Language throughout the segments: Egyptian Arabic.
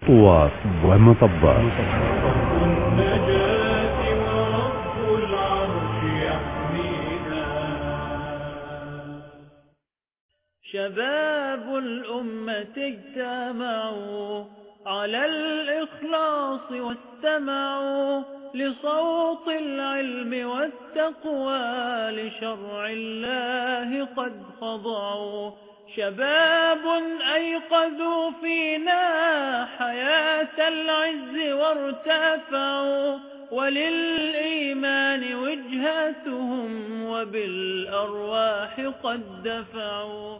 خطوات ومطبات النجاة ورب العرش يحمينا شباب الأمة اجتمعوا على الإخلاص واستمعوا لصوت العلم والتقوى لشرع الله قد خضعوا شباب أيقظوا فينا حياة العز وارتفعوا وللإيمان وجهتهم وبالأرواح قد دفعوا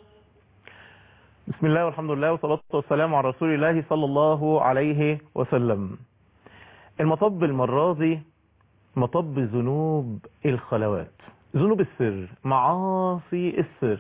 بسم الله والحمد لله والصلاة والسلام على رسول الله صلى الله عليه وسلم المطب المرة دي مطب ذنوب الخلوات ذنوب السر معاصي السر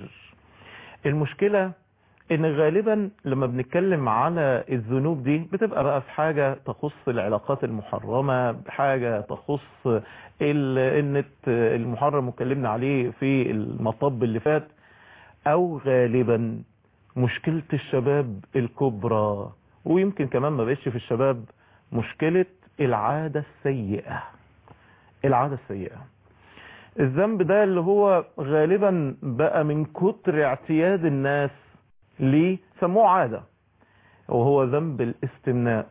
المشكلة ان غالبا لما بنتكلم على الذنوب دي بتبقى بقى في حاجة تخص العلاقات المحرمة حاجة تخص ال- النت المحرم وكلمنا عليه في المطب اللي فات او غالبا مشكلة الشباب الكبرى ويمكن كمان ما بقتش في الشباب مشكلة العادة السيئة العادة السيئة الذنب ده اللي هو غالبا بقى من كتر اعتياد الناس ليه سموه عادة وهو ذنب الاستمناء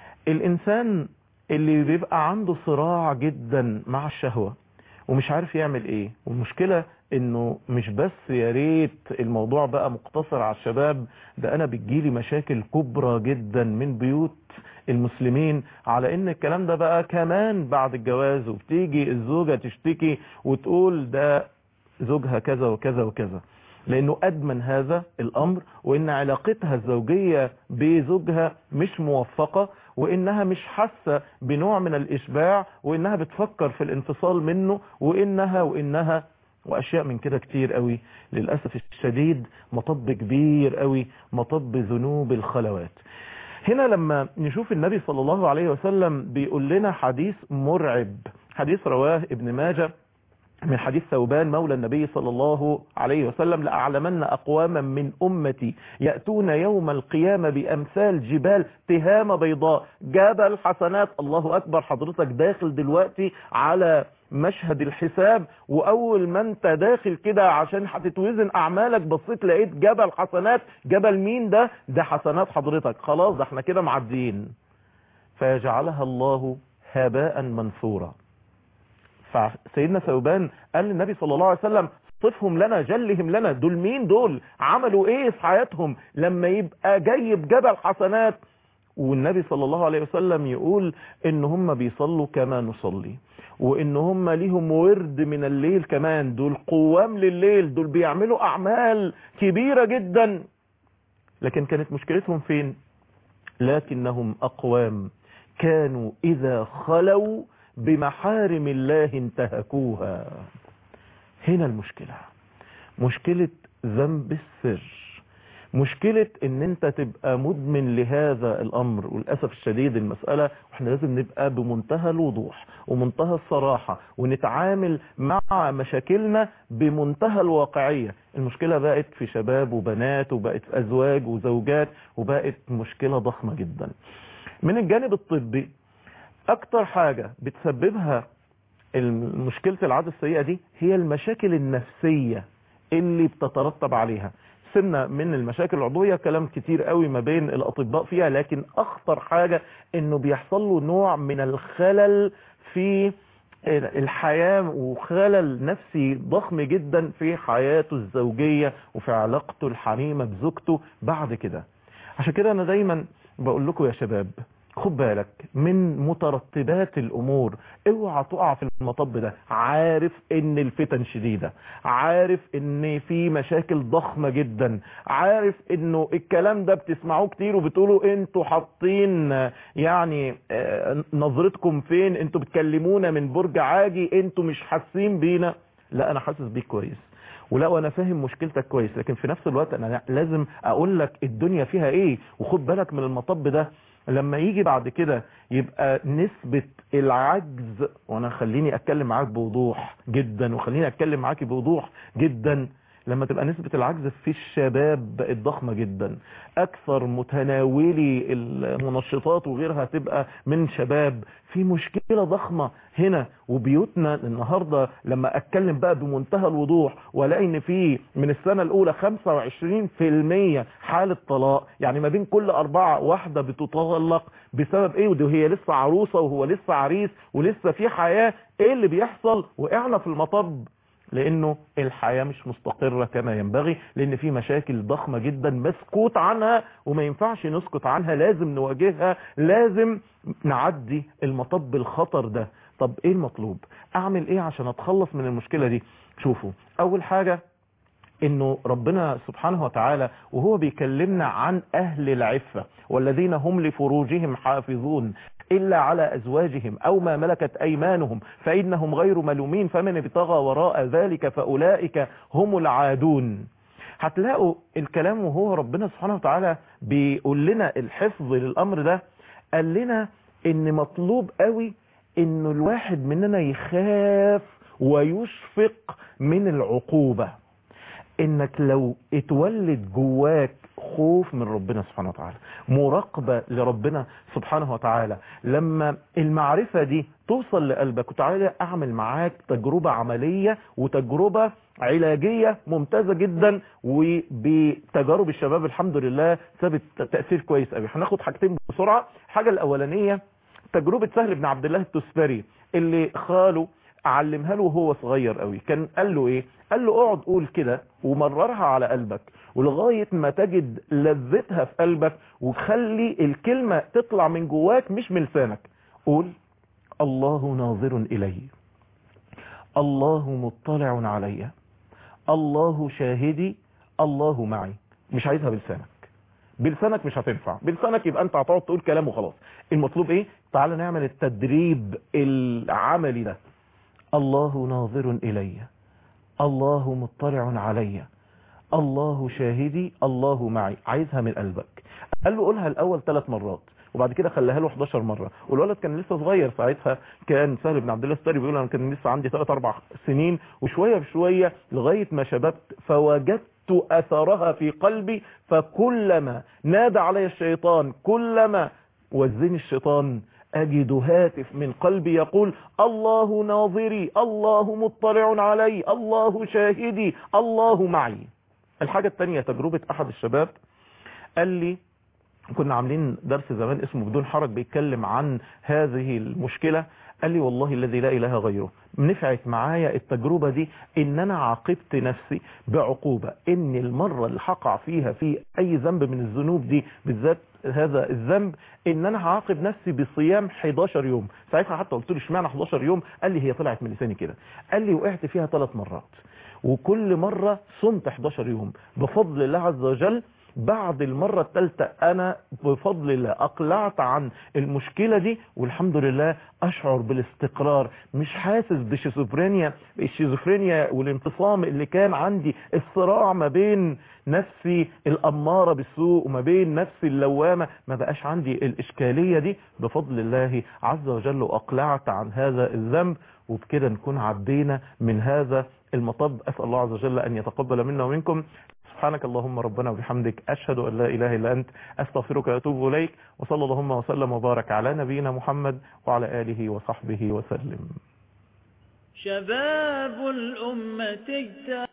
الانسان اللي بيبقى عنده صراع جدا مع الشهوة ومش عارف يعمل ايه والمشكلة انه مش بس يا ريت الموضوع بقى مقتصر على الشباب ده انا بتجيلي مشاكل كبرى جدا من بيوت المسلمين على ان الكلام ده بقى كمان بعد الجواز وبتيجي الزوجة تشتكي وتقول ده زوجها كذا وكذا وكذا لانه ادمن هذا الامر وان علاقتها الزوجية بزوجها مش موفقة وانها مش حاسة بنوع من الاشباع وانها بتفكر في الانفصال منه وانها وانها واشياء من كده كتير قوي للأسف الشديد مطب كبير قوي مطب ذنوب الخلوات هنا لما نشوف النبي صلى الله عليه وسلم بيقول لنا حديث مرعب حديث رواه ابن ماجه من حديث ثوبان مولى النبي صلى الله عليه وسلم لأعلمن أقواما من أمتي يأتون يوم القيامة بأمثال جبال تهامة بيضاء جبل حسنات الله أكبر حضرتك داخل دلوقتي على مشهد الحساب وأول ما أنت داخل كده عشان هتتوزن أعمالك بصيت لقيت جبل حسنات جبل مين ده ده حسنات حضرتك خلاص ده احنا كده معديين فيجعلها الله هباء منثورا فسيدنا ثوبان قال للنبي صلى الله عليه وسلم صفهم لنا جلهم لنا دول مين دول عملوا ايه في حياتهم لما يبقى جاي بجبل حسنات والنبي صلى الله عليه وسلم يقول ان هم بيصلوا كما نصلي وان هم ليهم ورد من الليل كمان دول قوام لليل دول بيعملوا اعمال كبيرة جدا لكن كانت مشكلتهم فين لكنهم اقوام كانوا اذا خلوا بمحارم الله انتهكوها هنا المشكلة مشكلة ذنب السر مشكلة ان انت تبقى مدمن لهذا الامر وللأسف الشديد المسألة واحنا لازم نبقى بمنتهى الوضوح ومنتهى الصراحة ونتعامل مع مشاكلنا بمنتهى الواقعية المشكلة بقت في شباب وبنات وبقت في ازواج وزوجات وبقت مشكلة ضخمة جدا من الجانب الطبي اكتر حاجة بتسببها مشكلة العادة السيئة دي هي المشاكل النفسية اللي بتترتب عليها سنة من المشاكل العضوية كلام كتير قوي ما بين الاطباء فيها لكن اخطر حاجة انه بيحصل له نوع من الخلل في الحياة وخلل نفسي ضخم جدا في حياته الزوجية وفي علاقته الحميمة بزوجته بعد كده عشان كده انا دايما بقول لكم يا شباب خد بالك من مترتبات الامور اوعى تقع في المطب ده عارف ان الفتن شديدة عارف ان في مشاكل ضخمة جدا عارف انه الكلام ده بتسمعوه كتير وبتقولوا انتوا حاطين يعني آه، نظرتكم فين انتوا بتكلمونا من برج عاجي انتوا مش حاسين بينا لا انا حاسس بيك كويس ولا وانا فاهم مشكلتك كويس لكن في نفس الوقت انا لازم اقول لك الدنيا فيها ايه وخد بالك من المطب ده لما يجي بعد كده يبقى نسبة العجز وانا خليني اتكلم معاك بوضوح جدا وخليني اتكلم معاك بوضوح جدا لما تبقى نسبة العجز في الشباب بقت ضخمة جدا اكثر متناولي المنشطات وغيرها تبقى من شباب في مشكلة ضخمة هنا وبيوتنا النهاردة لما اتكلم بقى بمنتهى الوضوح والاقي ان في من السنة الاولى 25% حالة طلاق يعني ما بين كل اربعة واحدة بتطلق بسبب ايه وده هي لسه عروسة وهو لسه عريس ولسه في حياة ايه اللي بيحصل وقعنا في المطب لانه الحياة مش مستقرة كما ينبغي لان في مشاكل ضخمة جدا مسكوت عنها وما ينفعش نسكت عنها لازم نواجهها لازم نعدي المطب الخطر ده طب ايه المطلوب اعمل ايه عشان اتخلص من المشكلة دي شوفوا اول حاجة انه ربنا سبحانه وتعالى وهو بيكلمنا عن اهل العفة والذين هم لفروجهم حافظون إلا على أزواجهم أو ما ملكت أيمانهم فإنهم غير ملومين فمن ابتغى وراء ذلك فأولئك هم العادون هتلاقوا الكلام وهو ربنا سبحانه وتعالى بيقول لنا الحفظ للأمر ده قال لنا إن مطلوب قوي إنه الواحد مننا يخاف ويشفق من العقوبة انك لو اتولد جواك خوف من ربنا سبحانه وتعالى مراقبة لربنا سبحانه وتعالى لما المعرفة دي توصل لقلبك وتعالى اعمل معاك تجربة عملية وتجربة علاجية ممتازة جدا وبتجارب الشباب الحمد لله ثابت تأثير كويس قوي هناخد حاجتين بسرعة الحاجة الاولانية تجربة سهل بن عبد الله التستري اللي خاله علمها له وهو صغير قوي كان قال له ايه قال له اقعد قول كده ومررها على قلبك ولغاية ما تجد لذتها في قلبك وخلي الكلمة تطلع من جواك مش من لسانك قول الله ناظر إلي الله مطلع علي الله شاهدي الله معي مش عايزها بلسانك بلسانك مش هتنفع بلسانك يبقى انت هتقعد تقول كلام وخلاص المطلوب ايه تعال نعمل التدريب العملي ده الله ناظر إلي الله مطلع علي الله شاهدي الله معي عايزها من قلبك قال له قولها الأول ثلاث مرات وبعد كده خلاها له 11 مرة والولد كان لسه صغير ساعتها كان سهل بن عبد الله السري بيقول انا كان لسه عندي 3 4 سنين وشوية بشوية لغاية ما شببت فوجدت أثرها في قلبي فكلما نادى علي الشيطان كلما وزني الشيطان أجد هاتف من قلبي يقول الله ناظري الله مطلع علي الله شاهدي الله معي الحاجة الثانية تجربة أحد الشباب قال لي كنا عاملين درس زمان اسمه بدون حرج بيتكلم عن هذه المشكلة قال لي والله الذي لا إله غيره نفعت معايا التجربة دي ان انا عاقبت نفسي بعقوبة ان المرة اللي حقع فيها في اي ذنب من الذنوب دي بالذات هذا الذنب ان انا هعاقب نفسي بصيام 11 يوم ساعتها حتى قلت له اشمعنى 11 يوم قال لي هي طلعت من لساني كده قال لي وقعت فيها ثلاث مرات وكل مرة صمت 11 يوم بفضل الله عز وجل بعد المرة الثالثة انا بفضل الله اقلعت عن المشكلة دي والحمد لله اشعر بالاستقرار مش حاسس بشيزوفرينيا الشيزوفرينيا والانفصام اللي كان عندي الصراع ما بين نفسي الامارة بالسوء وما بين نفسي اللوامة ما بقاش عندي الاشكالية دي بفضل الله عز وجل واقلعت عن هذا الذنب وبكده نكون عدينا من هذا المطب اسأل الله عز وجل ان يتقبل منا ومنكم سبحانك اللهم ربنا وبحمدك أشهد أن لا إله إلا أنت أستغفرك وأتوب إليك وصلى اللهم وسلم وبارك على نبينا محمد وعلى آله وصحبه وسلم شباب الأمة اجتمع